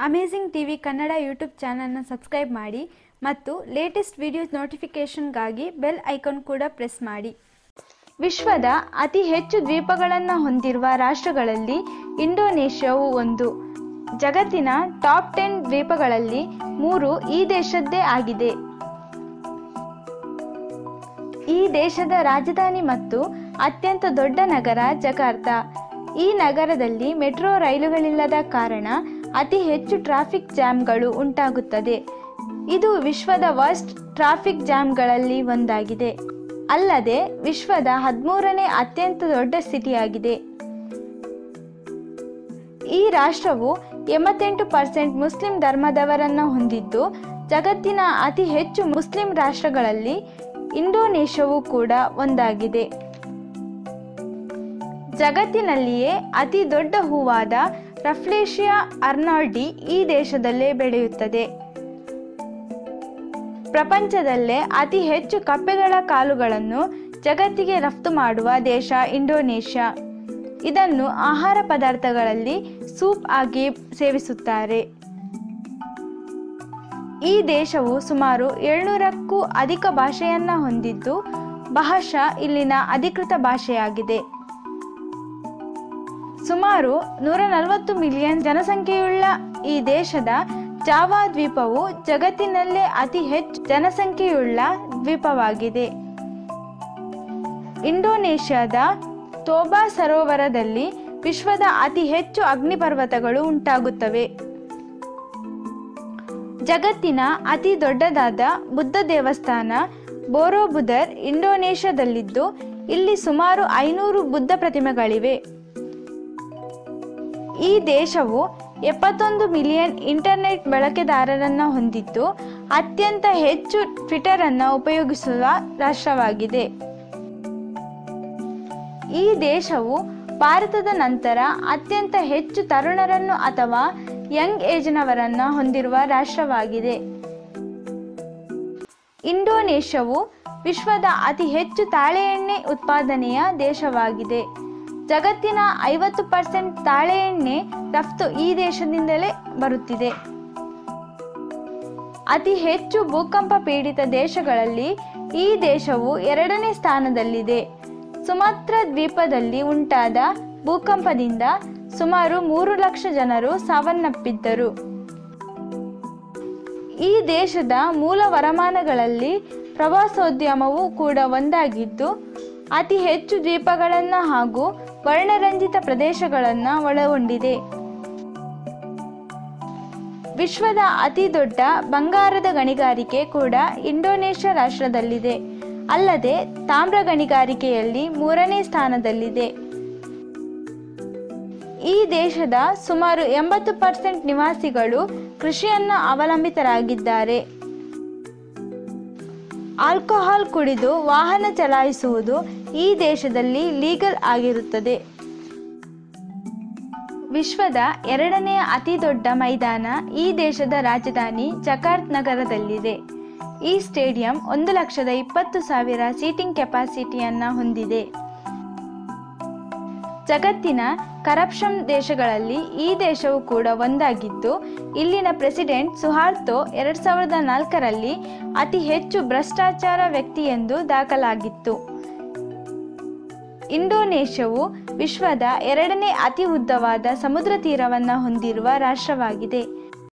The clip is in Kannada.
ಅಮೇಝಿಂಗ್ ಟಿವಿ ಕನ್ನಡ ಯೂಟ್ಯೂಬ್ ಚಾನಲ್ನ ಸಬ್ಸ್ಕ್ರೈಬ್ ಮಾಡಿ ಮತ್ತು ಲೇಟೆಸ್ಟ್ ವಿಡಿಯೋಸ್ ನೋಟಿಫಿಕೇಷನ್ಗಾಗಿ ಬೆಲ್ ಐಕಾನ್ ಕೂಡ ಪ್ರೆಸ್ ಮಾಡಿ ವಿಶ್ವದ ಅತಿ ಹೆಚ್ಚು ದ್ವೀಪಗಳನ್ನು ಹೊಂದಿರುವ ರಾಷ್ಟ್ರಗಳಲ್ಲಿ ಇಂಡೋನೇಷ್ಯಾವು ಒಂದು ಜಗತ್ತಿನ ಟಾಪ್ ಟೆನ್ ದ್ವೀಪಗಳಲ್ಲಿ ಮೂರು ಈ ದೇಶದ್ದೇ ಆಗಿದೆ ಈ ದೇಶದ ರಾಜಧಾನಿ ಮತ್ತು ಅತ್ಯಂತ ದೊಡ್ಡ ನಗರ ಜಕಾರ್ತಾ ಈ ನಗರದಲ್ಲಿ ಮೆಟ್ರೋ ರೈಲುಗಳಿಲ್ಲದ ಕಾರಣ ಅತಿ ಹೆಚ್ಚು ಟ್ರಾಫಿಕ್ ಜಾಮ್ಗಳು ಉಂಟಾಗುತ್ತದೆ ಇದು ವಿಶ್ವದ ವರ್ಸ್ಟ್ ಟ್ರಾಫಿಕ್ ಜಾಮ್ಗಳಲ್ಲಿ ಒಂದಾಗಿದೆ ಅಲ್ಲದೆ ವಿಶ್ವದ ಹದಿಮೂರನೇ ಅತ್ಯಂತ ದೊಡ್ಡ ಸಿಟಿಯಾಗಿದೆ ಈ ರಾಷ್ಟ್ರವು ಎಂಬತ್ತೆಂಟು ಪರ್ಸೆಂಟ್ ಮುಸ್ಲಿಂ ಧರ್ಮದವರನ್ನು ಹೊಂದಿದ್ದು ಜಗತ್ತಿನ ಅತಿ ಹೆಚ್ಚು ಮುಸ್ಲಿಂ ರಾಷ್ಟ್ರಗಳಲ್ಲಿ ಇಂಡೋನೇಷ್ಯಾವು ಕೂಡ ಒಂದಾಗಿದೆ ಜಗತ್ತಿನಲ್ಲಿಯೇ ಅತಿ ದೊಡ್ಡ ಹೂವಾದ ರಫ್ಲೇಶಿಯಾ ಅರ್ನಾಲ್ಡಿ ಈ ದೇಶದಲ್ಲೇ ಬೆಳೆಯುತ್ತದೆ ಪ್ರಪಂಚದಲ್ಲೇ ಅತಿ ಹೆಚ್ಚು ಕಪ್ಪೆಗಳ ಕಾಲುಗಳನ್ನು ಜಗತ್ತಿಗೆ ರಫ್ತು ಮಾಡುವ ದೇಶ ಇಂಡೋನೇಷ್ಯಾ ಇದನ್ನು ಆಹಾರ ಪದಾರ್ಥಗಳಲ್ಲಿ ಸೂಪ್ ಆಗಿ ಸೇವಿಸುತ್ತಾರೆ ಈ ದೇಶವು ಸುಮಾರು ಏಳ್ನೂರಕ್ಕೂ ಅಧಿಕ ಭಾಷೆಯನ್ನ ಹೊಂದಿದ್ದು ಭಾಷಾ ಇಲ್ಲಿನ ಅಧಿಕೃತ ಭಾಷೆಯಾಗಿದೆ ಸುಮಾರು ನೂರ ನಲವತ್ತು ಮಿಲಿಯನ್ ಜನಸಂಖ್ಯೆಯುಳ್ಳ ಈ ದೇಶದ ಜಾವಾ ದ್ವೀಪವು ಜಗತ್ತಿನಲ್ಲೇ ಅತಿ ಹೆಚ್ಚು ಜನಸಂಖ್ಯೆಯುಳ್ಳ ದ್ವೀಪವಾಗಿದೆ ಇಂಡೋನೇಷ್ಯಾದ ತೋಬಾ ಸರೋವರದಲ್ಲಿ ವಿಶ್ವದ ಅತಿ ಹೆಚ್ಚು ಅಗ್ನಿಪರ್ವತಗಳು ಉಂಟಾಗುತ್ತವೆ ಜಗತ್ತಿನ ಅತಿ ದೊಡ್ಡದಾದ ಬುದ್ಧ ದೇವಸ್ಥಾನ ಬೋರೋಬುದರ್ ಇಂಡೋನೇಷ್ಯಾದಲ್ಲಿದ್ದು ಇಲ್ಲಿ ಸುಮಾರು ಐನೂರು ಬುದ್ಧ ಪ್ರತಿಮೆಗಳಿವೆ ಈ ದೇಶವು ಎಪ್ಪತ್ತೊಂದು ಮಿಲಿಯನ್ ಇಂಟರ್ನೆಟ್ ಬಳಕೆದಾರರನ್ನು ಹೊಂದಿದ್ದು ಅತ್ಯಂತ ಹೆಚ್ಚು ಟ್ವಿಟರ್ ಅನ್ನು ಉಪಯೋಗಿಸುವ ರಾಷ್ಟ್ರವಾಗಿದೆ ಈ ದೇಶವು ಭಾರತದ ನಂತರ ಅತ್ಯಂತ ಹೆಚ್ಚು ತರುಣರನ್ನು ಅಥವಾ ಯಂಗ್ ಏಜ್ನವರನ್ನು ಹೊಂದಿರುವ ರಾಷ್ಟ್ರವಾಗಿದೆ ಇಂಡೋನೇಷ್ಯಾವು ವಿಶ್ವದ ಅತಿ ಹೆಚ್ಚು ತಾಳೆ ಎಣ್ಣೆ ಉತ್ಪಾದನೆಯ ದೇಶವಾಗಿದೆ ಜಗತ್ತಿನ ಐವತ್ತು ಪರ್ಸೆಂಟ್ ತಾಳೆ ಎಣ್ಣೆ ರಫ್ತು ಈ ದೇಶದಿಂದಲೇ ಬರುತ್ತಿದೆ ಅತಿ ಹೆಚ್ಚು ಭೂಕಂಪ ಪೀಡಿತ ದೇಶಗಳಲ್ಲಿ ಈ ದೇಶವು ಎರಡನೇ ಸ್ಥಾನದಲ್ಲಿದೆ ಸುಮಾತ್ರ ದ್ವೀಪದಲ್ಲಿ ಉಂಟಾದ ಭೂಕಂಪದಿಂದ ಸುಮಾರು ಮೂರು ಲಕ್ಷ ಜನರು ಸಾವನ್ನಪ್ಪಿದ್ದರು ಈ ದೇಶದ ಮೂಲ ವರಮಾನಗಳಲ್ಲಿ ಪ್ರವಾಸೋದ್ಯಮವು ಕೂಡ ಒಂದಾಗಿದ್ದು ಅತಿ ಹೆಚ್ಚು ದ್ವೀಪಗಳನ್ನು ಹಾಗೂ ವರ್ಣರಂಜಿತ ಪ್ರದೇಶಗಳನ್ನು ಒಳಗೊಂಡಿದೆ ವಿಶ್ವದ ಅತಿ ದೊಡ್ಡ ಬಂಗಾರದ ಗಣಿಗಾರಿಕೆ ಕೂಡ ಇಂಡೋನೇಷ್ಯಾ ರಾಷ್ಟ್ರದಲ್ಲಿದೆ ಅಲ್ಲದೆ ತಾಮ್ರ ಗಣಿಗಾರಿಕೆಯಲ್ಲಿ ಮೂರನೇ ಸ್ಥಾನದಲ್ಲಿದೆ ಈ ದೇಶದ ಸುಮಾರು ಎಂಬತ್ತು ಪರ್ಸೆಂಟ್ ನಿವಾಸಿಗಳು ಕೃಷಿಯನ್ನು ಅವಲಂಬಿತರಾಗಿದ್ದಾರೆ ಆಲ್ಕೋಹಾಲ್ ಕುಡಿದು ವಾಹನ ಚಲಾಯಿಸುವುದು ಈ ದೇಶದಲ್ಲಿ ಲೀಗಲ್ ಆಗಿರುತ್ತದೆ ವಿಶ್ವದ ಎರಡನೆಯ ಅತಿ ದೊಡ್ಡ ಮೈದಾನ ಈ ದೇಶದ ರಾಜಧಾನಿ ಜಕಾರ್ತ್ ನಗರದಲ್ಲಿದೆ ಈ ಸ್ಟೇಡಿಯಂ ಒಂದು ಲಕ್ಷದ ಇಪ್ಪತ್ತು ಸಾವಿರ ಸೀಟಿಂಗ್ ಕೆಪಾಸಿಟಿಯನ್ನು ಹೊಂದಿದೆ ಜಗತ್ತಿನ ಕರಪ್ಷನ್ ದೇಶಗಳಲ್ಲಿ ಈ ದೇಶವು ಕೂಡ ಒಂದಾಗಿದ್ದು ಇಲ್ಲಿನ ಪ್ರೆಸಿಡೆಂಟ್ ಸುಹಾರ್ತೋ ಎರಡು ಸಾವಿರದ ನಾಲ್ಕರಲ್ಲಿ ಅತಿ ಹೆಚ್ಚು ಭ್ರಷ್ಟಾಚಾರ ವ್ಯಕ್ತಿ ಎಂದು ದಾಖಲಾಗಿತ್ತು ಇಂಡೋನೇಷ್ಯಾವು ವಿಶ್ವದ ಎರಡನೇ ಅತಿ ಉದ್ದವಾದ ಸಮುದ್ರ ತೀರವನ್ನು ಹೊಂದಿರುವ ರಾಷ್ಟ್ರವಾಗಿದೆ